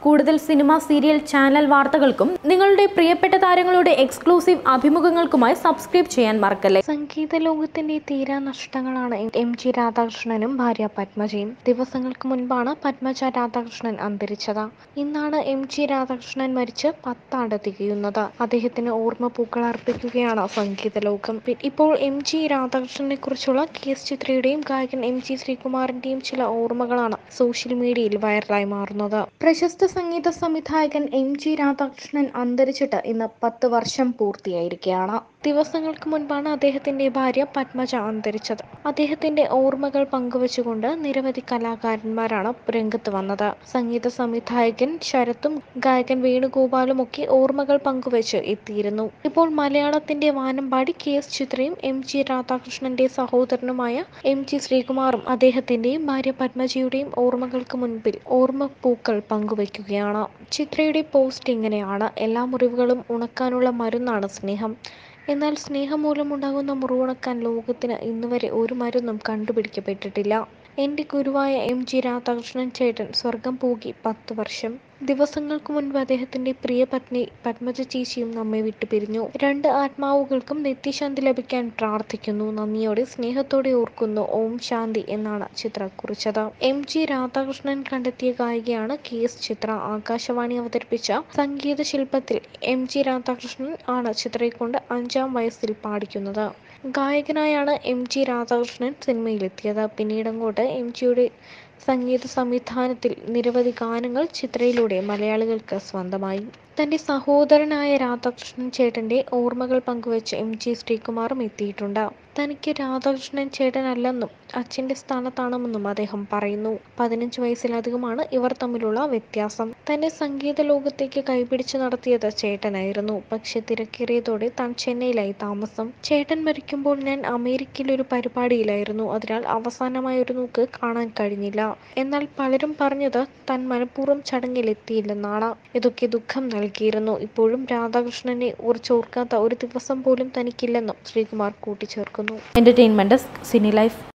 കൂടുതൽ cinema serial channel വാർത്തകൾക്കും നിങ്ങളുടെ പ്രിയപ്പെട്ട താരങ്ങളുടെ എക്സ്ക്ലൂസീവ് അഭിമുഖങ്ങൾക്കുമായി സബ്സ്ക്രൈബ് ചെയ്യാൻ മറക്കല്ലേ സംഗീത ലോകത്തിന്റെ തീരാ നഷ്ടങ്ങളാണ് എം ജി രാധാകൃഷ്ണനും ഭാര്യ പത്മജയും ദിവസങ്ങൾക്ക് മുൻപാണ് പത്മജ രാധാകൃഷ്ണൻ അന്തരിച്ചത് ഇന്നാണ് എം ജി രാധാകൃഷ്ണൻ മരിച്ച് പത്താണ്ട് തികയുന്നത് അദ്ദേഹത്തിന് ഓർമ്മ പൂക്കൾ അർപ്പിക്കുകയാണ് സംഗീത ലോകം പി- ഇപ്പോൾ എം ജി രാധാകൃഷ്ണനെ കുറിച്ചുള്ള കെ എസ് ചിത്രയുടെയും ഗായകൻ എം ജി ശ്രീകുമാറിന്റെയും ചില ഓർമ്മകളാണ് സോഷ്യൽ മീഡിയയിൽ വൈറലായി മാറുന്നത് പ്രശസ്ത സംഗീത സംവിധായകൻ എം ജി രാധാകൃഷ്ണൻ അന്തരിച്ചിട്ട് ഇന്ന് പത്ത് വർഷം പൂർത്തിയായിരിക്കുകയാണ് ദിവസങ്ങൾക്ക് മുൻപാണ് അദ്ദേഹത്തിന്റെ ഭാര്യ പത്മജ അന്തരിച്ചത് അദ്ദേഹത്തിന്റെ ഓർമ്മകൾ പങ്കുവച്ചുകൊണ്ട് നിരവധി കലാകാരന്മാരാണ് രംഗത്ത് വന്നത് സംഗീത സംവിധായകൻ ശരത്തും ഗായകൻ വേണുഗോപാലും ഒക്കെ ഓർമ്മകൾ പങ്കുവച്ച് എത്തിയിരുന്നു ഇപ്പോൾ മലയാളത്തിന്റെ വാനമ്പാടി കെ എസ് ചിത്രയും എം ജി രാധാകൃഷ്ണന്റെ സഹോദരനുമായ എം ജി ശ്രീകുമാറും അദ്ദേഹത്തിന്റെയും ഭാര്യ പത്മജിയുടെയും ഓർമ്മകൾക്ക് മുൻപിൽ ഓർമ്മ പൂക്കൾ പങ്കുവയ്ക്കുകയാണ് ചിത്രയുടെ പോസ്റ്റ് ഇങ്ങനെയാണ് എല്ലാ മുറിവുകളും ഉണക്കാനുള്ള മരുന്നാണ് സ്നേഹം എന്നാൽ സ്നേഹം മൂലമുണ്ടാകുന്ന മുറിവുണക്കാൻ ലോകത്തിന് ഇന്നുവരെ ഒരു മരുന്നും കണ്ടുപിടിക്കപ്പെട്ടിട്ടില്ല എൻ്റെ ഗുരുവായ എം ജി രാധാകൃഷ്ണൻ ചേട്ടൻ സ്വർഗം പോകി പത്ത് വർഷം ദിവസങ്ങൾക്ക് മുൻപ് അദ്ദേഹത്തിന്റെ പ്രിയ പത്നി പത്മജ ചേച്ചിയും നമ്മെ വിട്ടുപിരിഞ്ഞു രണ്ട് ആത്മാവുകൾക്കും നിത്യശാന്തി ലഭിക്കാൻ പ്രാർത്ഥിക്കുന്നു നന്ദിയോടെ സ്നേഹത്തോടെ ഓർക്കുന്നു ഓം ശാന്തി എന്നാണ് ചിത്ര കുറിച്ചത് എം ജി രാധാകൃഷ്ണൻ കണ്ടെത്തിയ ഗായികയാണ് കെ എസ് ചിത്ര ആകാശവാണി അവതരിപ്പിച്ച സംഗീത ശില്പത്തിൽ എം ജി രാധാകൃഷ്ണൻ ആണ് ചിത്രയെ കൊണ്ട് അഞ്ചാം വയസ്സിൽ പാടിക്കുന്നത് ഗായകനായാണ് എം ജി രാധാകൃഷ്ണൻ സിനിമയിലെത്തിയത് പിന്നീടങ്ങോട്ട് എം ജിയുടെ സംഗീത സംവിധാനത്തിൽ നിരവധി ഗാനങ്ങൾ ചിത്രയിലൂടെ മലയാളികൾക്ക് സ്വന്തമായി തന്റെ സഹോദരനായ രാധാകൃഷ്ണൻ ചേട്ടന്റെ ഓർമ്മകൾ പങ്കുവച്ച് എം ജി ശ്രീകുമാറും എത്തിയിട്ടുണ്ട് തനിക്ക് രാധാകൃഷ്ണൻ ചേട്ടനല്ലെന്നും അച്ഛന്റെ സ്ഥാനത്താണെന്നും അദ്ദേഹം പറയുന്നു പതിനഞ്ച് വയസ്സിലധികമാണ് ഇവർ തമ്മിലുള്ള വ്യത്യാസം തന്നെ സംഗീത ലോകത്തേക്ക് കൈപിടിച്ച് നടത്തിയത് ചേട്ടനായിരുന്നു പക്ഷെ തിരക്കേറിയതോടെ താൻ ചെന്നൈയിലായി താമസം ചേട്ടൻ മരിക്കുമ്പോൾ ഞാൻ അമേരിക്കയിൽ ഒരു പരിപാടിയിലായിരുന്നു അതിനാൽ അവസാനമായ ഒരു നോക്ക് കാണാൻ കഴിഞ്ഞില്ല എന്നാൽ പലരും പറഞ്ഞത് താൻ മനഃപൂർവ്വം ചടങ്ങിൽ എത്തിയില്ലെന്നാണ് ഇതൊക്കെ ദുഃഖം നൽകിയിരുന്നു ഇപ്പോഴും രാധാകൃഷ്ണനെ കുറിച്ച് ഓർക്കാത്ത ഒരു ദിവസം പോലും തനിക്കില്ലെന്നും ശ്രീകുമാർ കൂട്ടിച്ചേർക്കുന്നു എന്റർടൈൻമെന്റ് സിനി ലൈഫ്